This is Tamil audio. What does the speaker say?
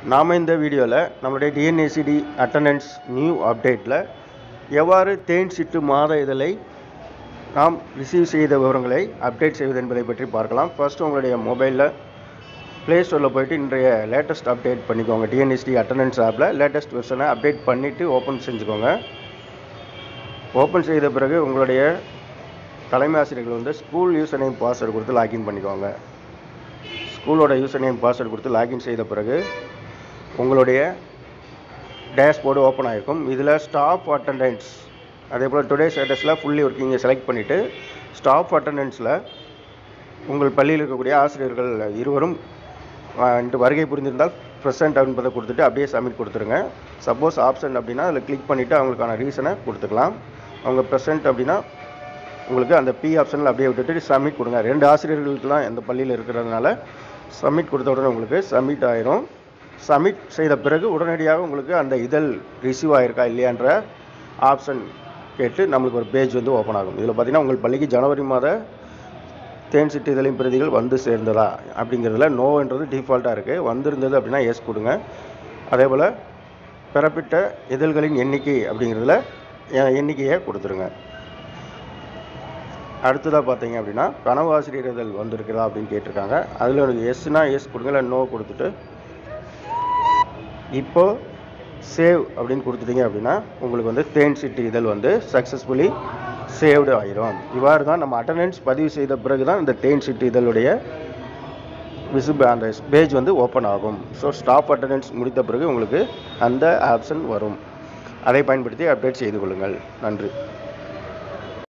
நாம் இந்த வீடியோவில் நம்மளுடைய டிஎன்ஏசிடி அட்டண்டன்ஸ் நியூ அப்டேட்டில் எவ்வாறு தேன் சிட்டு மாத இதழை நாம் ரிசீவ் செய்த விவரங்களை அப்டேட் செய்வது என்பதை பற்றி பார்க்கலாம் ஃபர்ஸ்ட் உங்களுடைய மொபைலில் ப்ளே ஸ்டோரில் போயிட்டு இன்றைய லேட்டஸ்ட் அப்டேட் பண்ணிக்கோங்க டிஎன்எஸ்டி அட்டண்டன்ஸ் ஆப்பில் லேட்டஸ்ட் வெர்ஷனை அப்டேட் பண்ணிவிட்டு ஓப்பன் செஞ்சுக்கோங்க ஓப்பன் செய்த பிறகு உங்களுடைய தலைமை ஆசிரியர்கள் வந்து ஸ்கூல் யூசர் நேம் பாஸ்வேர்டு கொடுத்து லாகின் பண்ணிக்கோங்க ஸ்கூலோட யூசர் நேம் பாஸ்வேர்டு கொடுத்து லாகின் செய்த பிறகு உங்களுடைய டேஷ்போர்டு ஓப்பன் ஆகிருக்கும் இதில் ஸ்டாஃப் அட்டண்டன்ஸ் அதே போல் டுடே ஸ்டேட்டஸில் ஃபுல்லி ஒர்க்கிங்கை செலக்ட் பண்ணிவிட்டு ஸ்டாஃப் அட்டண்டன்ஸில் உங்கள் பள்ளியில் இருக்கக்கூடிய ஆசிரியர்கள் இருவரும் ஆஹ், இன்று வருகை புரிந்திருந்தால் ப்ரெசன்ட் என்பதை கொடுத்துட்டு அப்படியே சப்மிட் கொடுத்துருங்க சப்போஸ் ஆப்ஷன் அப்படின்னா அதில் கிளிக் பண்ணிவிட்டு அவங்களுக்கான ரீசனை கொடுத்துக்கலாம் அவங்க ப்ரெசன்ட் அப்படின்னா உங்களுக்கு அந்த பி ஆப்ஷனில் அப்படியே விட்டுட்டு சப்மிட் கொடுங்க ரெண்டு ஆசிரியர்களுக்கெல்லாம் எந்த பள்ளியில் இருக்கிறதுனால சப்மிட் கொடுத்த உடனே உங்களுக்கு சப்மிட் ஆயிரும் சப்மிட் செய்த பிறகு உடனடியாக உங்களுக்கு அந்த இதழ் ரிசீவ் ஆயிருக்கா இல்லையான்ற ஆப்ஷன் கேட்டு நம்மளுக்கு ஒரு பேஜ் வந்து ஓப்பன் ஆகும் இதில் பார்த்தீங்கன்னா உங்கள் பள்ளிக்கு ஜனவரி மாத தேன் சிட்டு இதழின் பிரதிகள் வந்து சேர்ந்ததா அப்படிங்கிறதுல நோன்றது டிஃபால்ட்டாக இருக்குது வந்திருந்தது அப்படின்னா எஸ் கொடுங்க அதே போல் பெறப்பட்ட இதழ்களின் எண்ணிக்கை அப்படிங்கிறதுல எ- எண்ணிக்கையை கொடுத்துருங்க அடுத்ததாக பார்த்தீங்க அப்படின்னா கனவு ஆசிரியர் இதழ் வந்திருக்குதா அப்படின்னு கேட்டிருக்காங்க அதில் எனக்கு எஸ்னா எஸ் கொடுங்க இல்லை நோ கொடுத்துட்டு இப்போ சேவ் அப்படின்னு கொடுத்துட்டீங்க அப்படின்னா உங்களுக்கு வந்து தேன் சிட்டு இதழ் வந்து சக்ஸஸ்ஃபுல்லி சேவ்டு ஆயிரும் இவ்வாறு தான் நம்ம அட்டண்டன்ஸ் பதிவு செய்த பிறகு தான் இந்த தேன் சிட்டு இதழுடைய விசிபிள் அந்த பேஜ் வந்து ஓப்பன் ஆகும் ஸோ ஸ்டாப் அட்டண்டன்ஸ் முடித்த பிறகு உங்களுக்கு அந்த ஆப்ஷன் வரும் அதை பயன்படுத்தி அப்டேட் செய்து கொள்ளுங்கள் நன்றி